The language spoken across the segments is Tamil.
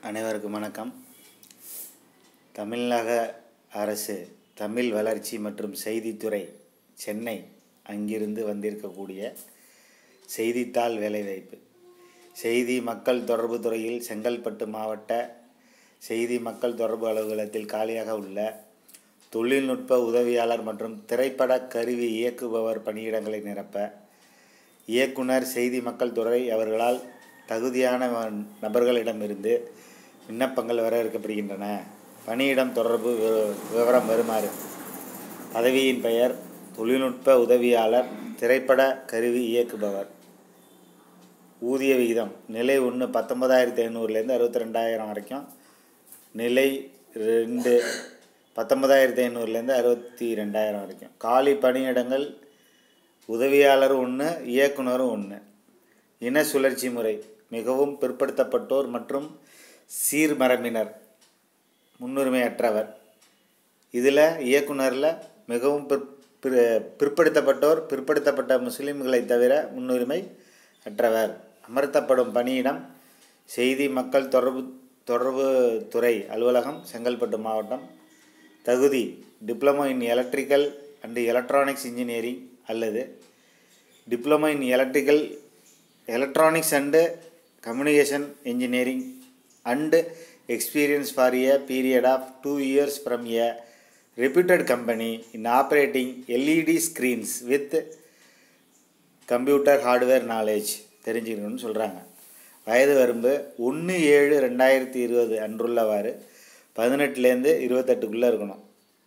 அனைவருக்கும் வணக்கம் தமிழக அரசு தமிழ் வளர்ச்சி மற்றும் செய்தித்துறை சென்னை அங்கிருந்து வந்திருக்கக்கூடிய செய்தித்தாள் வேலைவாய்ப்பு செய்தி மக்கள் தொடர்பு துறையில் செங்கல்பட்டு மாவட்ட செய்தி மக்கள் தொடர்பு அலுவலகத்தில் காலியாக உள்ள தொழில்நுட்ப உதவியாளர் மற்றும் திரைப்பட கருவி இயக்குபவர் பணியிடங்களை நிரப்ப இயக்குனர் செய்தி மக்கள் துறை அவர்களால் தகுதியான வ- நபர்களிடமிருந்து விண்ணப்பங்கள் வரவேற்கப்படுகின்றன பணியிடம் தொடர்பு வி- விவரம் வருமாறு பதவியின் பெயர் தொழில்நுட்ப உதவியாளர் திரைப்பட கருவி இயக்குபவர் ஊதிய விகிதம் நிலை ஒன்று பத்தொன்பதாயிரத்தி ஐநூறுலேருந்து அறுபத்தி ரெண்டாயிரம் வரைக்கும் நிலை ரெண்டு பத்தொன்பதாயிரத்தி ஐநூறுலேருந்து அறுபத்தி ரெண்டாயிரம் வரைக்கும் காலி பணியிடங்கள் உதவியாளர் ஒன்று இயக்குனரும் ஒன்று இன சுழற்சி முறை மிகவும் பிற்படுத்தப்பட்டோர் மற்றும் சீர்மரபினர் முன்னுரிமையற்றவர் இதில் இயக்குனரில் மிகவும் பிற் பிற- பிற்படுத்தப்பட்டோர் பிற்படுத்தப்பட்ட முஸ்லிம்களை தவிர முன்னுரிமை அற்றவர் அமர்த்தப்படும் பணியிடம் செய்தி மக்கள் தொடர்பு தொடர்பு துறை அலுவலகம் செங்கல்பட்டு மாவட்டம் தகுதி diploma in electrical and electronics engineering அல்லது diploma in electrical electronics and communication engineering and experience for a period of two years from a reputed company in operating LED screens with computer hardware knowledge தெரிஞ்சுக்கணும்னு சொல்கிறாங்க வயது வரம்பு ஒன்று ஏழு ரெண்டாயிரத்தி இருபது அன்றுள்ளவாறு பதினெட்டுலேருந்து இருபத்தெட்டுக்குள்ளே இருக்கணும்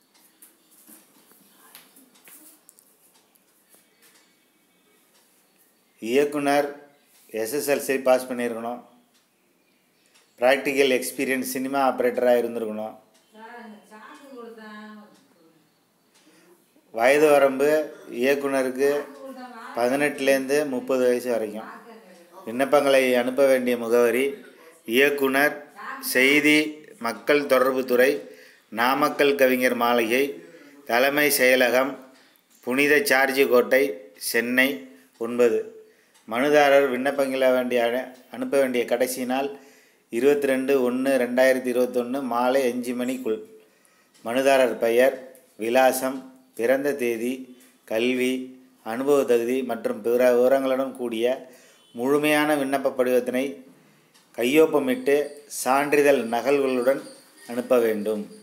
இயக்குனர் எஸ்எஸ்எல்சி பாஸ் பண்ணியிருக்கணும் ப்ராக்டிக்கல் எக்ஸ்பீரியன்ஸ் சினிமா ஆப்ரேட்டராக இருந்திருக்கணும் வயது வரம்பு இயக்குனருக்கு பதினெட்டுலேருந்து முப்பது வயசு வரைக்கும் விண்ணப்பங்களை அனுப்ப வேண்டிய முகவரி இயக்குனர் செய்தி மக்கள் தொடர்புத்துறை நாமக்கல் கவிஞர் மாளிகை தலைமை செயலகம் புனித சார்ஜி கோட்டை சென்னை ஒன்பது மனுதாரர் விண்ணப்பங்கள வேண்டிய அனு- அனுப்ப வேண்டிய கடைசி நாள் இருபத்தி ரெண்டு ஒன்று ரெண்டாயிரத்தி இருபத்தொன்று மாலை அஞ்சு மணிக்குள் மனுதாரர் பெயர் விலாசம் பிறந்த தேதி கல்வி அனுபவ தகுதி மற்றும் பிற விவரங்களுடன் கூடிய முழுமையான விண்ணப்ப படிவத்தினை கையொப்பமிட்டு சான்றிதழ் நகல்களுடன் அனுப்ப வேண்டும்